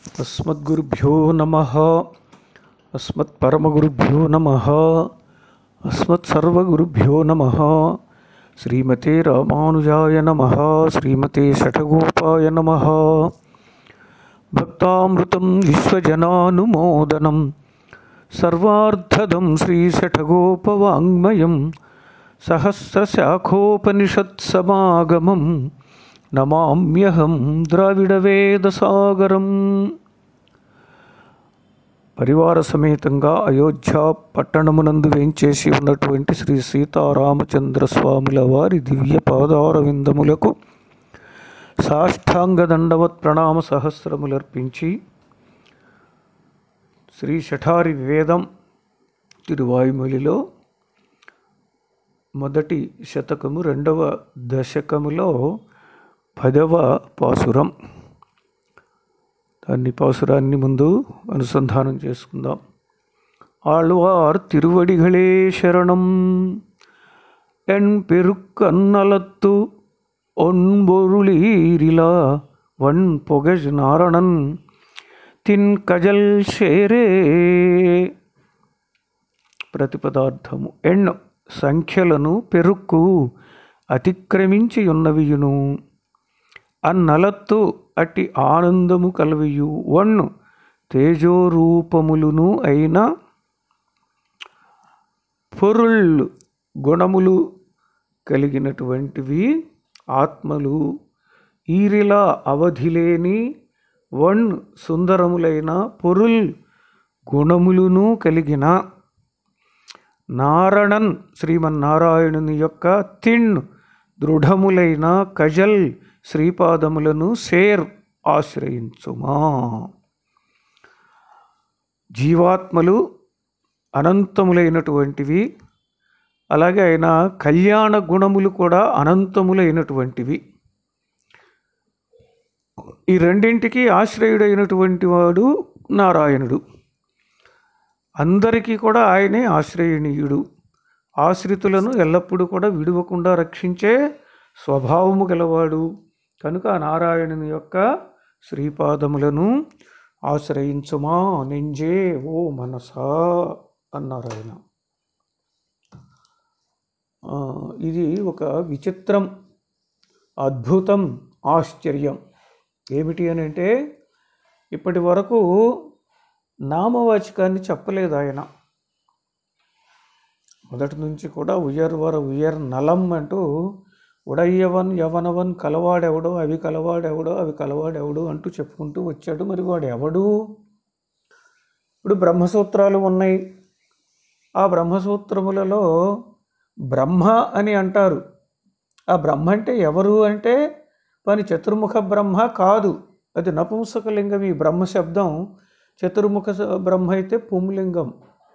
अस्मद्गुरुभ्यो नमः अस्मत्परमगुरुभ्यो नमः अस्मत्सर्वगुरुभ्यो नमः श्रीमते रामानुजाय नमः श्रीमते शठगोपाय नमः भक्तामृतं विश्वजनानुमोदनं सर्वार्थदं श्रीशठगोपवाङ्मयं सहस्रशाखोपनिषत्समागमं నమామ్యహం ద్రావిడవేదసాగరం పరివార సమేతంగా అయోధ్య పట్టణమునందు వేంచేసి ఉన్నటువంటి శ్రీ సీతారామచంద్ర స్వాముల వారి దివ్య పాదార విందములకు సాష్టాంగ దండవత్ ప్రణామ సహస్రములర్పించి శ్రీ శఠారి వేదం తిరువాయుమొలిలో మొదటి శతకము రెండవ దశకములో పదవ పాసురం దాన్ని పాసురాన్ని ముందు అనుసంధానం చేసుకుందాం ఆళ్వార్ తిరువడిகளே శరణం ఎన్ పెరుక్కన్నలత్తు ஒன்பொருளீரிலா வன் பொகஜ் நாரணன் తిన్ కజల్ షేరే ప్రతిపదార్థము ఎణ్ సంఖ్యలను పెరుక్కు అతిక్రమించి ఉన్నవియును అన్నలత్తు అట్టి ఆనందము కలవియు వన్ను తేజోరూపములును అయిన పొరుళ్ళు గుణములు కలిగినటువంటివి ఆత్మలు ఈరిలా అవధిలేని వన్ సుందరములైన పొరుల్ గుణములును కలిగిన నారణన్ శ్రీమన్నారాయణుని యొక్క తిన్ దృఢములైన కజల్ శ్రీపాదములను సేర్ ఆశ్రయించుమా జీవాత్మలు అనంతములైనటువంటివి అలాగే ఆయన కళ్యాణ గుణములు కూడా అనంతములైనటువంటివి ఈ రెండింటికి ఆశ్రయుడైనటువంటి వాడు నారాయణుడు అందరికీ కూడా ఆయనే ఆశ్రయణీయుడు ఆశ్రితులను ఎల్లప్పుడూ కూడా విడవకుండా రక్షించే స్వభావము గలవాడు కనుక నారాయణుని యొక్క శ్రీపాదములను ఆశ్రయించుమా నెంజే ఓ మనసా అన్నారు ఆయన ఇది ఒక విచిత్రం అద్భుతం ఆశ్చర్యం ఏమిటి అని అంటే ఇప్పటి వరకు నామవాచకాన్ని చెప్పలేదు ఆయన మొదటి నుంచి కూడా ఉయర్ వర ఉయర్ నలం అంటూ ఉడయ్యవన్ యవనవన్ కలవాడెవడో అవి కలవాడెవడో అవి కలవాడెవడు అంటూ చెప్పుకుంటూ వచ్చాడు మరి వాడు ఎవడు ఇప్పుడు బ్రహ్మసూత్రాలు ఉన్నాయి ఆ బ్రహ్మసూత్రములలో బ్రహ్మ అని అంటారు ఆ బ్రహ్మ అంటే ఎవరు అంటే పని చతుర్ముఖ బ్రహ్మ కాదు అది నపుంసకలింగం ఈ బ్రహ్మ శబ్దం చతుర్ముఖ బ్రహ్మ అయితే పుంలింగం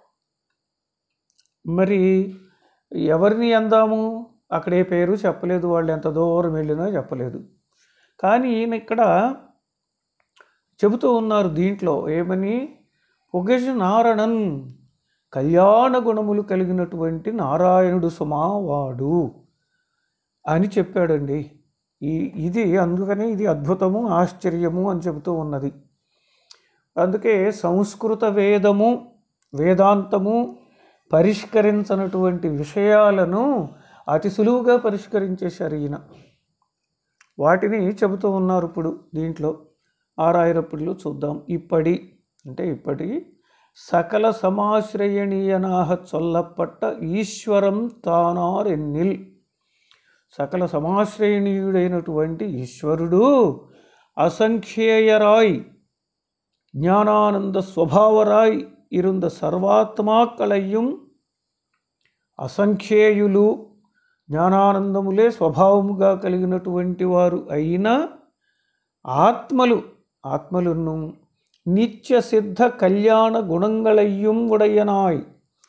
మరి ఎవరిని అందాము అక్కడే పేరు చెప్పలేదు వాళ్ళు ఎంత దూరం వెళ్ళినా చెప్పలేదు కానీ ఈయన ఇక్కడ చెబుతూ ఉన్నారు దీంట్లో ఏమని పొగజ నారణన్ కళ్యాణ గుణములు కలిగినటువంటి నారాయణుడు సుమావాడు అని చెప్పాడండి ఈ ఇది అందుకనే ఇది అద్భుతము ఆశ్చర్యము అని చెబుతూ ఉన్నది అందుకే సంస్కృత వేదము వేదాంతము పరిష్కరించనటువంటి విషయాలను అతి సులువుగా పరిష్కరించేశారు ఈయన వాటిని చెబుతూ ఉన్నారు ఇప్పుడు దీంట్లో ఆరాయిరప్పుడులో చూద్దాం ఇప్పటి అంటే ఇప్పటి సకల సమాశ్రయణీయనాహ చొల్లపట్ట ఈశ్వరం తానారెన్నిల్ సకల సమాశ్రయణీయుడైనటువంటి ఈశ్వరుడు అసంఖ్యేయరాయ్ ஞானானந்த ஸ்வபாவராய் இருந்த సర్వాత్మాకళయ్యం అసంఖ్యేయులు జ్ఞానానందములే స్వభావముగా కలిగినటువంటి వారు అయిన ఆత్మలు ఆత్మలను నిత్య సిద్ధ కళ్యాణ గుణంగళయ్యం ఉడయనాయ్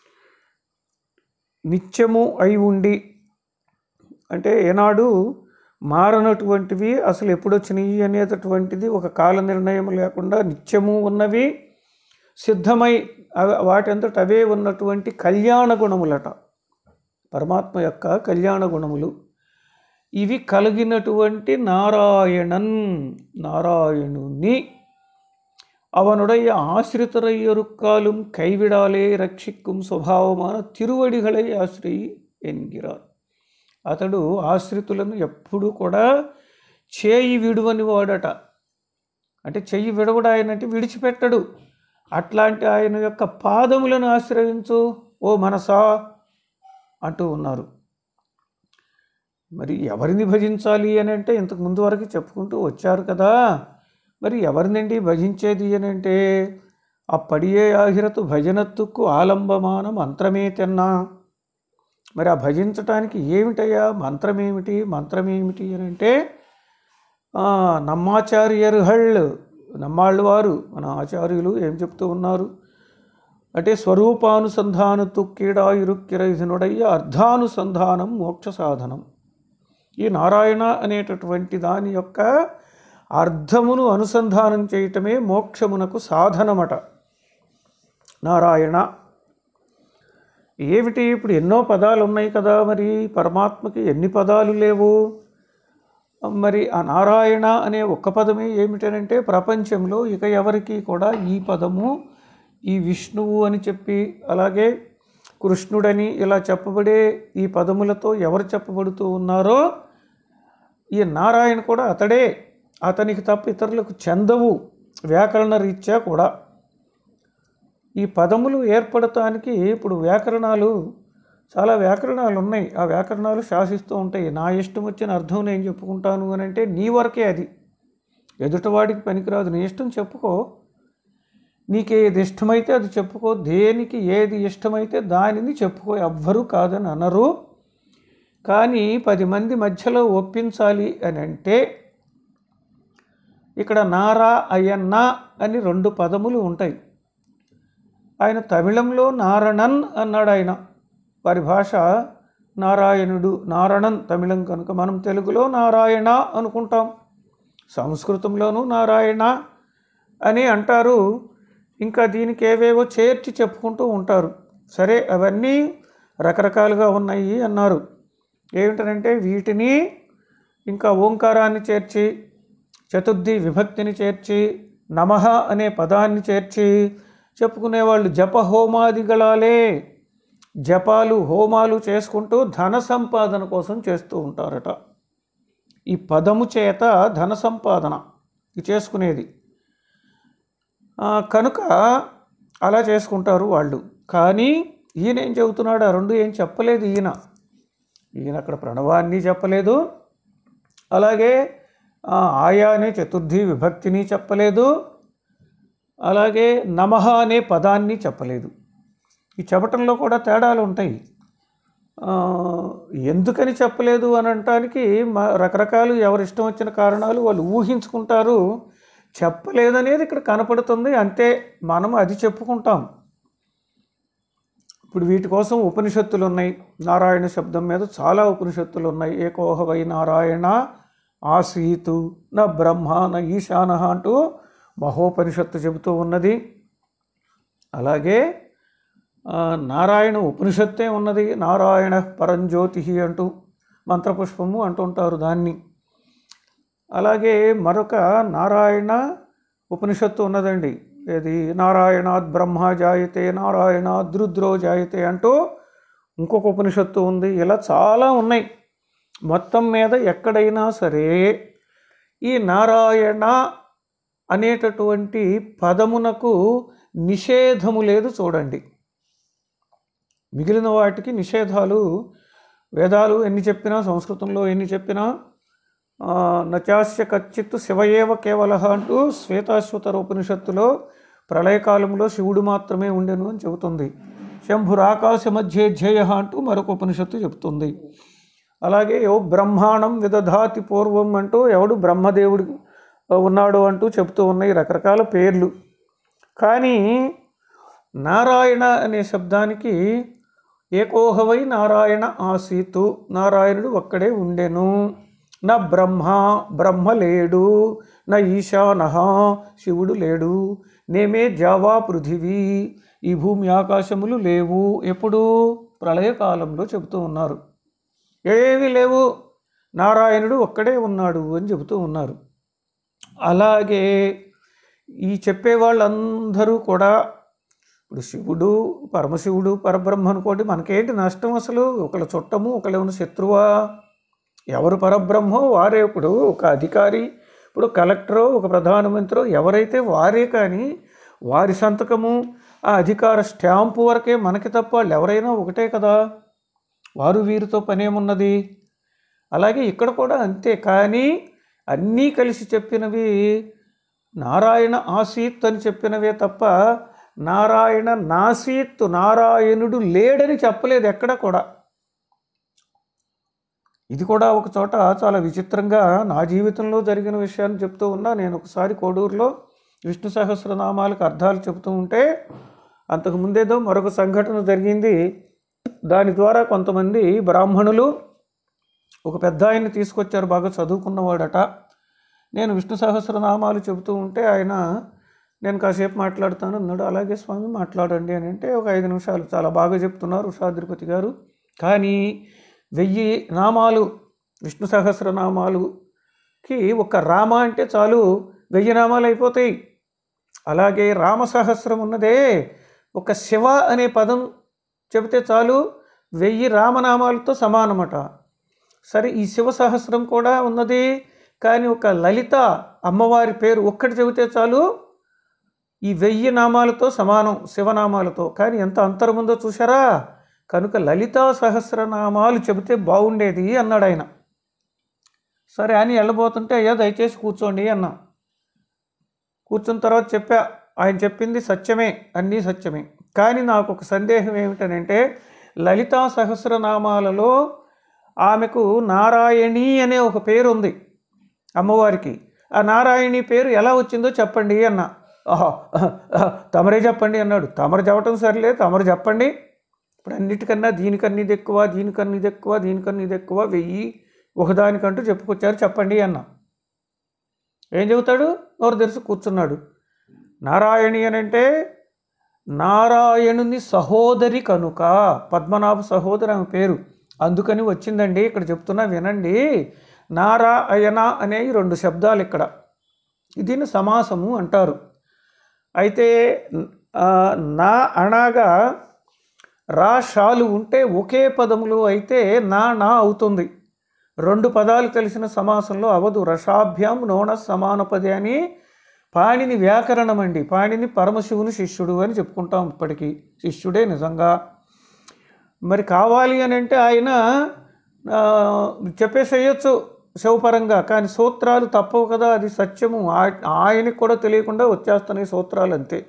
నిత్యము అయి ఉండి అంటే ఏనాడు మారనటువంటివి అసలు ఎప్పుడొచ్చినాయి అనేటటువంటిది ఒక కాల నిర్ణయం లేకుండా నిత్యము ఉన్నవి సిద్ధమై వాటంతట అవే ఉన్నటువంటి కళ్యాణ గుణములట పరమాత్మ యొక్క కళ్యాణ గుణములు ఇవి కలిగినటువంటి నారాయణన్ నారాయణుని அவனுடைய ஆசிரித்தரையொருக்காலும் கைவிடாலே ரட்சிக்கும் స్వభావமான తిరువడిகளை ఆశ్రయి ఎన్గిరార్ అతడు ఆశ్రితులను ఎప్పుడూ కూడా చేయి విడువని వాడట అంటే చెయ్యి విడవడు ఆయన అంటే విడిచిపెట్టడు అట్లాంటి ఆయన యొక్క పాదములను ఆశ్రయించు ఓ మనసా అంటూ ఉన్నారు మరి ఎవరిని భజించాలి అని అంటే ఇంతకు ముందు వరకు చెప్పుకుంటూ వచ్చారు కదా మరి ఎవరినండి భజించేది అని అంటే అప్పడియే ఆహిరతు భజనత్తుకు ఆలంబమాన మంత్రమే తిన్నా మరి ఆ భజించటానికి ఏమిటయ్యా మంత్రమేమిటి మంత్రమేమిటి అని అంటే ఆ, నమ్మాచార్యర్హళ్ నమ్మాళ్ళు వారు మన ఆచార్యులు ఏం చెప్తూ ఉన్నారు అంటే స్వరూపానుసంధాన తుక్కిడా ఇరుక్కిరైజనుడయ్య అర్ధానుసంధానం మోక్ష సాధనం ఈ నారాయణ అనేటటువంటి దాని యొక్క అర్థమును అనుసంధానం చేయటమే మోక్షమునకు సాధనమట నారాయణ ఏమిటి ఇప్పుడు ఎన్నో పదాలు ఉన్నాయి కదా మరి పరమాత్మకి ఎన్ని పదాలు లేవు మరి ఆ నారాయణ అనే ఒక్క పదమే ఏమిటనంటే ప్రపంచంలో ఇక ఎవరికి కూడా ఈ పదము ఈ విష్ణువు అని చెప్పి అలాగే కృష్ణుడని ఇలా చెప్పబడే ఈ పదములతో ఎవరు చెప్పబడుతూ ఉన్నారో ఈ నారాయణ కూడా అతడే అతనికి తప్ప ఇతరులకు చెందవు వ్యాకరణ రీత్యా కూడా ఈ పదములు ఏర్పడటానికి ఇప్పుడు వ్యాకరణాలు చాలా వ్యాకరణాలు ఉన్నాయి ఆ వ్యాకరణాలు శాసిస్తూ ఉంటాయి నా ఇష్టం వచ్చిన అర్థం నేను చెప్పుకుంటాను అని అంటే నీ వరకే అది ఎదుటివాడికి పనికిరాదు నీ ఇష్టం చెప్పుకో నీకు ఏది ఇష్టమైతే అది చెప్పుకో దేనికి ఏది ఇష్టమైతే దానిని చెప్పుకో ఎవ్వరూ కాదని అనరు కానీ పది మంది మధ్యలో ఒప్పించాలి అని అంటే ఇక్కడ నారా అయ్యన్న అని రెండు పదములు ఉంటాయి ఆయన తమిళంలో నారణన్ అన్నాడు ఆయన వారి భాష నారాయణుడు నారణన్ తమిళం కనుక మనం తెలుగులో నారాయణ అనుకుంటాం సంస్కృతంలోనూ నారాయణ అని అంటారు ఇంకా దీనికి ఏవేవో చేర్చి చెప్పుకుంటూ ఉంటారు సరే అవన్నీ రకరకాలుగా ఉన్నాయి అన్నారు ఏమిటనంటే వీటిని ఇంకా ఓంకారాన్ని చేర్చి చతుర్థి విభక్తిని చేర్చి నమః అనే పదాన్ని చేర్చి చెప్పుకునేవాళ్ళు జప హోమాదిగళాలే జపాలు హోమాలు చేసుకుంటూ ధన సంపాదన కోసం చేస్తూ ఉంటారట ఈ పదము చేత ధన సంపాదన ఇది చేసుకునేది ఆ, కనుక అలా చేసుకుంటారు వాళ్ళు కానీ ఈయన ఏం చెబుతున్నాడు ఆ రెండు ఏం చెప్పలేదు ఈయన ఈయన అక్కడ ప్రణవాన్ని చెప్పలేదు అలాగే ఆ, ఆయా అనే చతుర్థి విభక్తిని చెప్పలేదు అలాగే నమః అనే పదాన్ని చెప్పలేదు ఈ చెప్పటంలో కూడా తేడాలు ఉంటాయి ఆ, ఎందుకని చెప్పలేదు అని అనటానికి మ- రకరకాలు ఎవరి ఇష్టం వచ్చిన కారణాలు వాళ్ళు ఊహించుకుంటారు చెప్పలేదనేది ఇక్కడ కనపడుతుంది అంతే మనం అది చెప్పుకుంటాం ఇప్పుడు వీటి కోసం ఉపనిషత్తులు ఉన్నాయి నారాయణ శబ్దం మీద చాలా ఉపనిషత్తులు ఉన్నాయి ఏకోహ వై నారాయణ ఆసీతు నా బ్రహ్మ నా ఈశాన అంటూ మహోపనిషత్తు చెబుతూ ఉన్నది అలాగే ఆ, నారాయణ ఉపనిషత్తే ఉన్నది నారాయణ పరంజ్యోతి అంటూ మంత్రపుష్పము అంటుంటారు దాన్ని అలాగే మరొక నారాయణ ఉపనిషత్తు ఉన్నదండి ఏది నారాయణాద్ బ్రహ్మ జాయతే నారాయణాద్ రుద్రో జాయతే అంటూ ఇంకొక ఉపనిషత్తు ఉంది ఇలా చాలా ఉన్నాయి మొత్తం మీద ఎక్కడైనా సరే ఈ నారాయణ అనేటటువంటి పదమునకు నిషేధము లేదు చూడండి మిగిలిన వాటికి నిషేధాలు వేదాలు ఎన్ని చెప్పినా సంస్కృతంలో ఎన్ని చెప్పినా ఆ, నచాస్య కచ్చిత్ శివయేవ కేవల అంటూ శ్వేతాశ్వతర ఉపనిషత్తులో ప్రళయకాలంలో శివుడు మాత్రమే ఉండెను అని చెబుతుంది శంభురాకాశ మధ్యే ధ్యేయ అంటూ మరొక ఉపనిషత్తు చెబుతుంది అలాగే యో బ్రహ్మాండం విదధాతి పూర్వం అంటూ ఎవడు బ్రహ్మదేవుడు ఉన్నాడు అంటూ చెబుతూ ఉన్నాయి రకరకాల పేర్లు కానీ నారాయణ అనే శబ్దానికి ఏకోహవై నారాయణ ఆసీతు నారాయణుడు ఒక్కడే ఉండెను నా బ్రహ్మ బ్రహ్మ లేడు నా ఈశాన శివుడు లేడు నేమే జావా పృథివీ ఈ భూమి ఆకాశములు లేవు ఎప్పుడు ప్రళయకాలంలో చెబుతూ ఉన్నారు ఏమీ లేవు నారాయణుడు ఒక్కడే ఉన్నాడు అని చెబుతూ ఉన్నారు అలాగే ఈ చెప్పే వాళ్ళందరూ కూడా ఇప్పుడు శివుడు పరమశివుడు పరబ్రహ్మ అనుకోండి మనకేంటి నష్టం అసలు ఒకళ్ళ చుట్టము ఒకళ్ళేమైనా శత్రువా ఎవరు పరబ్రహ్మో వారే ఇప్పుడు ఒక అధికారి ఇప్పుడు కలెక్టరో ఒక ప్రధానమంత్రో ఎవరైతే వారే కానీ వారి సంతకము ఆ అధికార స్టాంపు వరకే మనకి తప్ప వాళ్ళు ఎవరైనా ఒకటే కదా వారు వీరితో పనేమున్నది అలాగే ఇక్కడ కూడా అంతే కానీ అన్నీ కలిసి చెప్పినవి నారాయణ ఆసీత్ అని చెప్పినవే తప్ప నారాయణ నాసీత్ నారాయణుడు లేడని చెప్పలేదు ఎక్కడ కూడా ఇది కూడా ఒక చోట చాలా విచిత్రంగా నా జీవితంలో జరిగిన విషయాన్ని చెప్తూ ఉన్నా నేను ఒకసారి కోడూరులో విష్ణు సహస్రనామాలకు అర్థాలు చెబుతూ ఉంటే అంతకు ముందేదో మరొక సంఘటన జరిగింది దాని ద్వారా కొంతమంది బ్రాహ్మణులు ఒక పెద్ద ఆయన్ని తీసుకొచ్చారు బాగా చదువుకున్నవాడట నేను విష్ణు సహస్రనామాలు చెబుతూ ఉంటే ఆయన నేను కాసేపు మాట్లాడుతాను అన్నాడు అలాగే స్వామి మాట్లాడండి అని అంటే ఒక ఐదు నిమిషాలు చాలా బాగా చెప్తున్నారు ఉషాద్రిపతి గారు కానీ వెయ్యి నామాలు విష్ణు సహస్రనామాలుకి ఒక రామ అంటే చాలు వెయ్యి నామాలు అయిపోతాయి అలాగే రామ సహస్రం ఉన్నదే ఒక శివ అనే పదం చెబితే చాలు వెయ్యి రామనామాలతో సమానమట సరే ఈ శివ సహస్రం కూడా ఉన్నది కానీ ఒక లలిత అమ్మవారి పేరు ఒక్కటి చెబితే చాలు ఈ వెయ్యి నామాలతో సమానం శివనామాలతో కానీ ఎంత అంతరం ఉందో చూసారా కనుక లలితా సహస్రనామాలు చెబితే బాగుండేది అన్నాడు ఆయన సరే అని వెళ్ళబోతుంటే అయ్యా దయచేసి కూర్చోండి అన్నా కూర్చున్న తర్వాత చెప్పా ఆయన చెప్పింది సత్యమే అన్నీ సత్యమే కానీ నాకు ఒక సందేహం ఏమిటనంటే లలితా సహస్రనామాలలో ఆమెకు నారాయణి అనే ఒక పేరు ఉంది అమ్మవారికి ఆ నారాయణి పేరు ఎలా వచ్చిందో చెప్పండి అన్న ఆహా ఆహా, తమరే చెప్పండి అన్నాడు తమరు చెప్పటం సరిలే తమరు చెప్పండి ఇప్పుడు అన్నిటికన్నా దీనికన్నా ఇది ఎక్కువ దీనికన్నా ఇది ఎక్కువ దీనికన్నా ఇది ఎక్కువ వెయ్యి ఒకదానికంటూ చెప్పుకొచ్చారు చెప్పండి అన్న ఏం చెబుతాడు నోరు తెరిచి కూర్చున్నాడు నారాయణి అని అంటే నారాయణుని సహోదరి కనుక పద్మనాభ సహోదరి ఆమె పేరు అందుకని వచ్చిందండి ఇక్కడ చెప్తున్నా వినండి నారాయణ అనే ఈ రెండు శబ్దాలు ఇక్కడ దీన్ని సమాసము అంటారు అయితే ఆ, నా అనగా రా షాలు ఉంటే ఒకే పదములో అయితే నా నా అవుతుంది రెండు పదాలు కలిసిన సమాసంలో అవదు రషాభ్యాం నోణ సమానపది అని పాణిని వ్యాకరణం అండి పాణిని పరమశివుని శిష్యుడు అని చెప్పుకుంటాం ఇప్పటికీ శిష్యుడే నిజంగా మరి కావాలి అని అంటే ఆయన ఆ, చెప్పేసేయచ్చు శివపరంగా కానీ సూత్రాలు తప్పవు కదా అది సత్యము ఆ- ఆయనకి కూడా తెలియకుండా వచ్చేస్తున్నాయి సూత్రాలు అంతే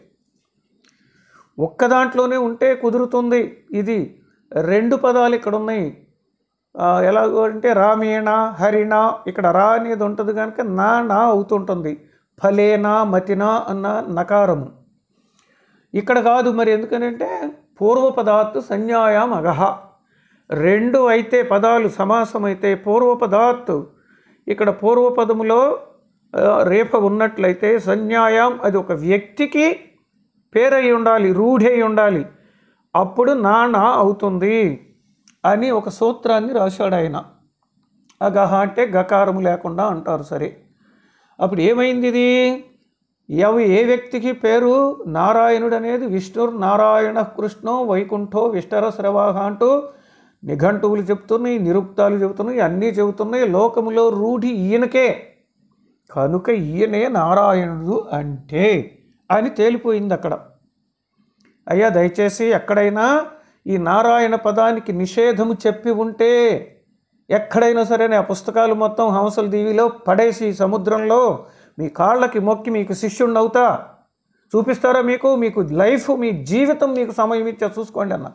ఒక్క దాంట్లోనే ఉంటే కుదురుతుంది ఇది రెండు పదాలు ఇక్కడ ఉన్నాయి ఆ, ఎలాగో అంటే రామేణ హరిణ ఇక్కడ రా అనేది ఉంటుంది కనుక నా నా అవుతుంటుంది ఫలేనా మతినా అన్న నకారము ఇక్కడ కాదు మరి ఎందుకనంటే పూర్వపదాత్తు సంజ్ఞాయాం అగహ రెండు అయితే పదాలు సమాసం అయితే పూర్వపదాత్తు ఇక్కడ పూర్వపదములో ఆ, రేఫ ఉన్నట్లయితే సంజ్ఞాయాం అది ఒక వ్యక్తికి పేరై ఉండాలి రూఢై ఉండాలి అప్పుడు నా నా అవుతుంది అని ఒక సూత్రాన్ని రాశాడు ఆయన అగహ అంటే గకారము లేకుండా అంటారు సరే అప్పుడు ఏమైంది ఇది ఎవ ఏ వ్యక్తికి పేరు నారాయణుడు అనేది విష్ణుర్ నారాయణ కృష్ణో వైకుంఠో విష్టర శ్రవాహ అంటూ నిఘంటువులు చెప్తున్నాయి నిరుక్తాలు చెబుతున్నాయి అన్నీ చెబుతున్నాయి లోకములో రూఢి ఈయనకే కనుక ఈయనే నారాయణుడు అంటే అని తేలిపోయింది అక్కడ అయ్యా దయచేసి ఎక్కడైనా ఈ నారాయణ పదానికి నిషేధము చెప్పి ఉంటే ఎక్కడైనా సరే ఆ పుస్తకాలు మొత్తం హంసల దీవిలో పడేసి సముద్రంలో మీ కాళ్ళకి మొక్కి మీకు శిష్యుణ్ణి అవుతా చూపిస్తారా మీకు మీకు లైఫ్ మీ జీవితం మీకు సమయం ఇచ్చా చూసుకోండి అన్న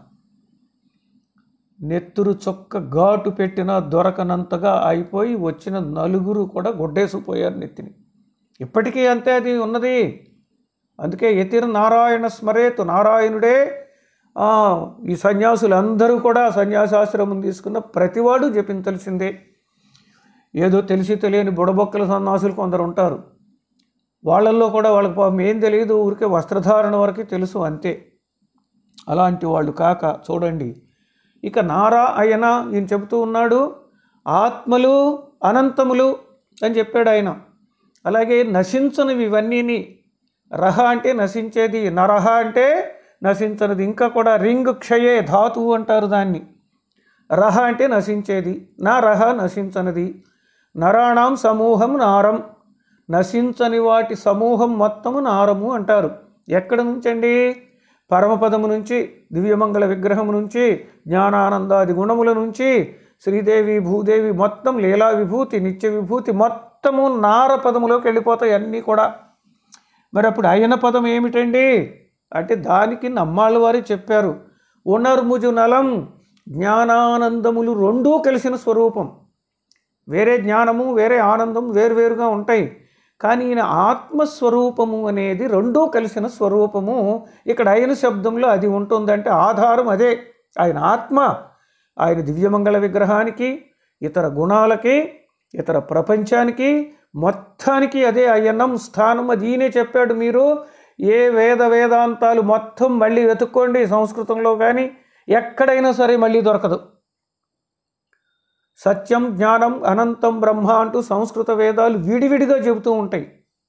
నెత్తురు చొక్క ఘాటు పెట్టినా దొరకనంతగా అయిపోయి వచ్చిన నలుగురు కూడా గొడ్డేసిపోయారు నెత్తిని ఇప్పటికీ అంతే అది ఉన్నది అందుకే యతిర్ నారాయణ స్మరేత్ నారాయణుడే ఆ, ఈ సన్యాసులు అందరూ కూడా సన్యాసాశ్రమం తీసుకున్న ప్రతివాడు జపించాల్సిందే ఏదో తెలిసి తెలియని బుడబొక్కల సన్యాసులు కొందరు ఉంటారు వాళ్ళల్లో కూడా వాళ్ళకి పాపం ఏం తెలియదు ఊరికే వస్త్రధారణ వరకు తెలుసు అంతే అలాంటి వాళ్ళు కాక చూడండి ఇక నారాయణ ఈయన చెబుతూ ఉన్నాడు ఆత్మలు అనంతములు అని చెప్పాడు ఆయన అలాగే నశించనివి ఇవన్నీని రహ అంటే నశించేది నరహ అంటే నశించనిది ఇంకా కూడా రింగ్ క్షయే ధాతువు అంటారు దాన్ని రహ అంటే నశించేది నా రహ నశించనిది నరాణం సమూహం నారం నశించని వాటి సమూహం మొత్తము నారము అంటారు ఎక్కడ నుంచండి పరమపదము నుంచి దివ్యమంగళ విగ్రహం నుంచి జ్ఞానానందాది గుణముల నుంచి శ్రీదేవి భూదేవి మొత్తం లీలా విభూతి నిత్య విభూతి మొత్తము నార పదములోకి వెళ్ళిపోతాయి అన్నీ కూడా మరి అప్పుడు అయన పదం ఏమిటండి అంటే దానికి నమ్మాళ్ళ వారు చెప్పారు ఉనర్ముజు నలం జ్ఞానానందములు రెండూ కలిసిన స్వరూపం వేరే జ్ఞానము వేరే ఆనందం వేరువేరుగా ఉంటాయి కానీ ఈయన ఆత్మస్వరూపము అనేది రెండూ కలిసిన స్వరూపము ఇక్కడ ఆయన శబ్దంలో అది ఉంటుందంటే ఆధారం అదే ఆయన ఆత్మ ఆయన దివ్యమంగళ విగ్రహానికి ఇతర గుణాలకి ఇతర ప్రపంచానికి మొత్తానికి అదే అయ్యన్నం స్థానం అది ఈయనే చెప్పాడు మీరు ఏ వేద వేదాంతాలు మొత్తం మళ్ళీ వెతుక్కోండి సంస్కృతంలో కానీ ఎక్కడైనా సరే మళ్ళీ దొరకదు సత్యం జ్ఞానం అనంతం బ్రహ్మ అంటూ సంస్కృత వేదాలు విడివిడిగా చెబుతూ ఉంటాయి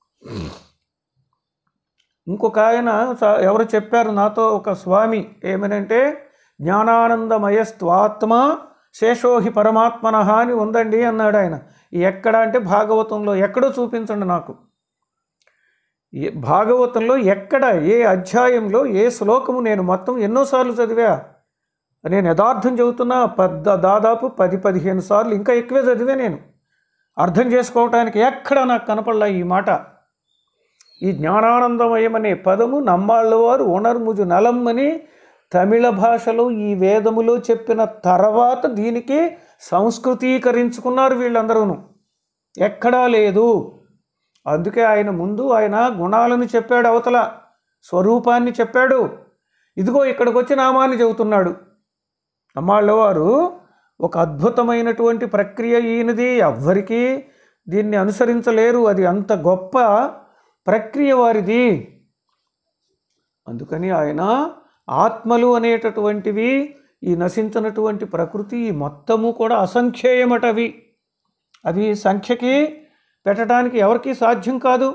ఇంకొక ఆయన స- ఎవరు చెప్పారు నాతో ఒక స్వామి ఏమనంటే జ్ఞానానందమయస్త్వాత్మ శేషోహి పరమాత్మన అని ఉందండి అన్నాడు ఆయన ఎక్కడ అంటే భాగవతంలో ఎక్కడో చూపించండి నాకు ఏ భాగవతంలో ఎక్కడ ఏ అధ్యాయంలో ఏ శ్లోకము నేను మొత్తం ఎన్నోసార్లు చదివా నేను యథార్థం చెబుతున్నా పెద్ద దాదాపు పది పదిహేను సార్లు ఇంకా ఎక్కువే చదివా నేను అర్థం చేసుకోవటానికి ఎక్కడ నాకు కనపడలా ఈ మాట ఈ జ్ఞానానందమయం అనే పదము నమ్మాళ్ళ వారు ఉణర్ముజు నలం అని తమిళ భాషలో ఈ వేదములో చెప్పిన తర్వాత దీనికి సంస్కృతీకరించుకున్నారు వీళ్ళందరూను ఎక్కడా లేదు అందుకే ఆయన ముందు ఆయన గుణాలను చెప్పాడు అవతల స్వరూపాన్ని చెప్పాడు ఇదిగో ఇక్కడికి వచ్చి నామాన్ని చెబుతున్నాడు అమ్మాళ్ళ వారు ఒక అద్భుతమైనటువంటి ప్రక్రియ ఈయనది ఎవ్వరికీ దీన్ని అనుసరించలేరు అది అంత గొప్ప ప్రక్రియ వారిది అందుకని ఆయన ఆత్మలు అనేటటువంటివి ఈ నశించినటువంటి ప్రకృతి ఈ మొత్తము కూడా అసంఖ్యేయమట అవి అవి సంఖ్యకి పెట్టడానికి ఎవరికీ సాధ్యం కాదు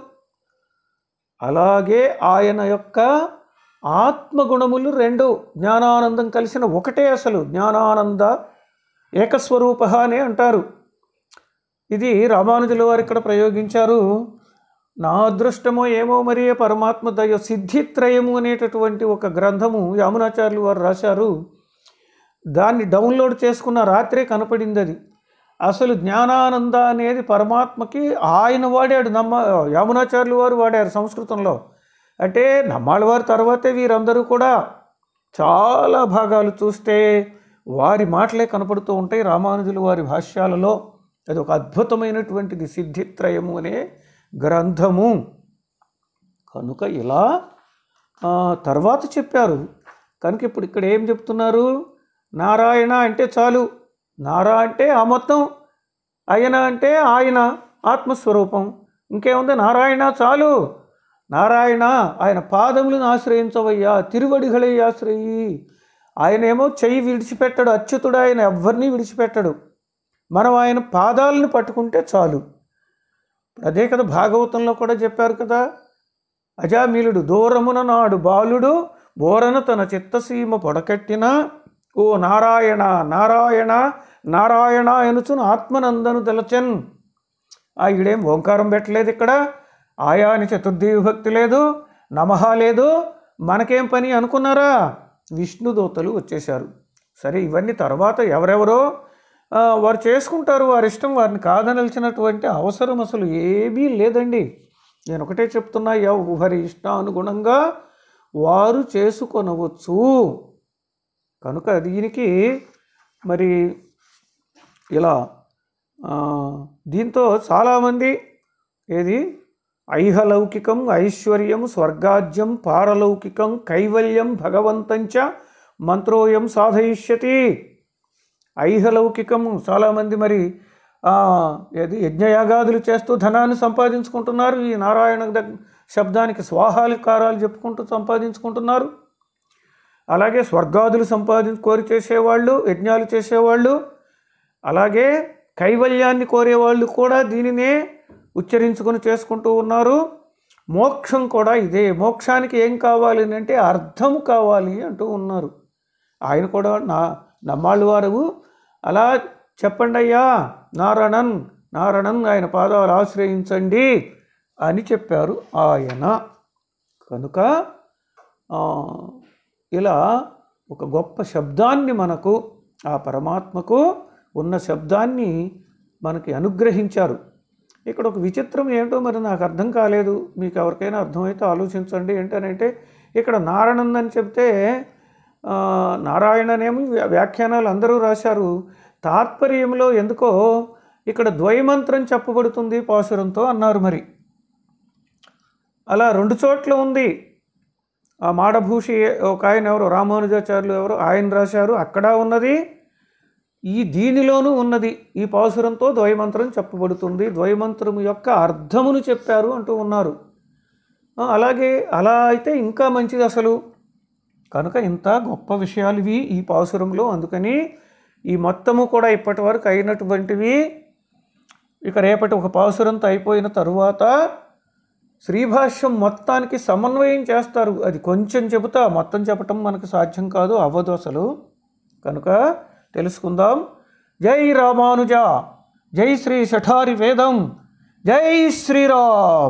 అలాగే ఆయన యొక్క ఆత్మగుణములు రెండు జ్ఞానానందం కలిసిన ఒకటే అసలు జ్ఞానానంద ఏకస్వరూప అనే అంటారు ఇది రామానుజుల వారు ఇక్కడ ప్రయోగించారు నా అదృష్టమో ఏమో మరి పరమాత్మ దయ సిద్ధిత్రయము అనేటటువంటి ఒక గ్రంథము యామునాచార్యులు వారు రాశారు దాన్ని డౌన్లోడ్ చేసుకున్న రాత్రే కనపడింది అది అసలు జ్ఞానానంద అనేది పరమాత్మకి ఆయన వాడాడు నమ్మ యామునాచార్యులు వారు వాడారు సంస్కృతంలో అంటే నమ్మాళ్ళ వారి తర్వాతే వీరందరూ కూడా చాలా భాగాలు చూస్తే వారి మాటలే కనపడుతూ ఉంటాయి రామానుజులు వారి భాష్యాలలో అది ఒక అద్భుతమైనటువంటిది సిద్ధిత్రయము అనే గ్రంథము కనుక ఇలా ఆ, తర్వాత చెప్పారు కనుక ఇప్పుడు ఇక్కడ ఏం చెప్తున్నారు నారాయణ అంటే చాలు నారా అంటే ఆ మొత్తం ఆయన అంటే ఆయన ఆత్మస్వరూపం ఇంకేముంది నారాయణ చాలు నారాయణ ఆయన పాదములను ఆశ్రయించవయ్యా తిరువడిగలై ఆశ్రయి ఆయనేమో చెయ్యి విడిచిపెట్టడు అచ్యుతుడు ఆయన ఎవరిని విడిచిపెట్టడు మనం ఆయన పాదాలను పట్టుకుంటే చాలు అదే కదా భాగవతంలో కూడా చెప్పారు కదా అజామిలుడు దూరమున నాడు బాలుడు బోరన తన చిత్తసీమ పొడకెట్టిన ఓ నారాయణ నారాయణ నారాయణ ఎనుచును ఆత్మనందను తెలచెన్ ఆ ఈడేం ఓంకారం పెట్టలేదు ఇక్కడ ఆయా అని చతుర్థి విభక్తి లేదు నమః లేదు మనకేం పని అనుకున్నారా విష్ణుదూతలు వచ్చేశారు సరే ఇవన్నీ తర్వాత ఎవరెవరో ఆ, వారు చేసుకుంటారు వారి ఇష్టం వారిని కాదనలిచినటువంటి అవసరం అసలు ఏమీ లేదండి నేను ఒకటే చెప్తున్నా ఎవరి ఇష్టానుగుణంగా వారు చేసుకొనవచ్చు కనుక దీనికి మరి ఇలా ఆ, దీంతో చాలామంది ఏది ఐహలౌకికం ఐశ్వర్యం స్వర్గాజ్యం పారలౌకికం కైవల్యం భగవంతంచ మంత్రోయం సాధయిష్యతి ఐహలౌకికము చాలామంది మరి ఆ, ఏది యజ్ఞయాగాదులు చేస్తూ ధనాన్ని సంపాదించుకుంటున్నారు ఈ నారాయణ దగ్ శబ్దానికి స్వాహాలికారాలు చెప్పుకుంటూ సంపాదించుకుంటున్నారు అలాగే స్వర్గాదులు సంపాదించి కోరి చేసేవాళ్ళు యజ్ఞాలు చేసేవాళ్ళు అలాగే కైవల్యాన్ని కోరేవాళ్ళు కూడా దీనినే ఉచ్చరించుకొని చేసుకుంటూ ఉన్నారు మోక్షం కూడా ఇదే మోక్షానికి ఏం కావాలి అని అంటే అర్థం కావాలి అంటూ ఉన్నారు ఆయన కూడా నా నమ్మాళ్ళు వారు అలా చెప్పండి అయ్యా నారాయణన్ నారాయణన్ ఆయన పాదాలు ఆశ్రయించండి అని చెప్పారు ఆయన కనుక ఆ, ఇలా ఒక గొప్ప శబ్దాన్ని మనకు ఆ పరమాత్మకు ఉన్న శబ్దాన్ని మనకి అనుగ్రహించారు ఇక్కడ ఒక విచిత్రం ఏంటో మరి నాకు అర్థం కాలేదు మీకు ఎవరికైనా అర్థమైతే ఆలోచించండి ఏంటనంటే ఇక్కడ నారాయణన్ అని చెప్తే ఆ, నారాయణనేమో వ్యా- వ్యాఖ్యానాలు అందరూ రాశారు తాత్పర్యంలో ఎందుకో ఇక్కడ ద్వైమంత్రం చెప్పబడుతుంది పాసురంతో అన్నారు మరి అలా రెండు చోట్ల ఉంది ఆ మాడభూషి ఒక ఆయన ఎవరు రామానుజాచార్యులు ఎవరు ఆయన రాశారు అక్కడ ఉన్నది ఈ దీనిలోనూ ఉన్నది ఈ పాసురంతో ద్వైమంత్రం చెప్పబడుతుంది ద్వైమంత్రం యొక్క అర్థమును చెప్పారు అంటూ ఉన్నారు ఆ, అలాగే అలా అయితే ఇంకా మంచిది అసలు కనుక ఇంత గొప్ప విషయాలు ఇవి ఈ పాసురంలో అందుకని ఈ మొత్తము కూడా ఇప్పటి వరకు అయినటువంటివి ఇక రేపటి ఒక పాసురంతో అయిపోయిన తరువాత శ్రీభాష్యం మొత్తానికి సమన్వయం చేస్తారు అది కొంచెం చెబుతా మొత్తం చెప్పటం మనకు సాధ్యం కాదు అవ్వదు అసలు కనుక తెలుసుకుందాం జై రామానుజ జై శ్రీ శఠారి వేదం జై శ్రీరామ్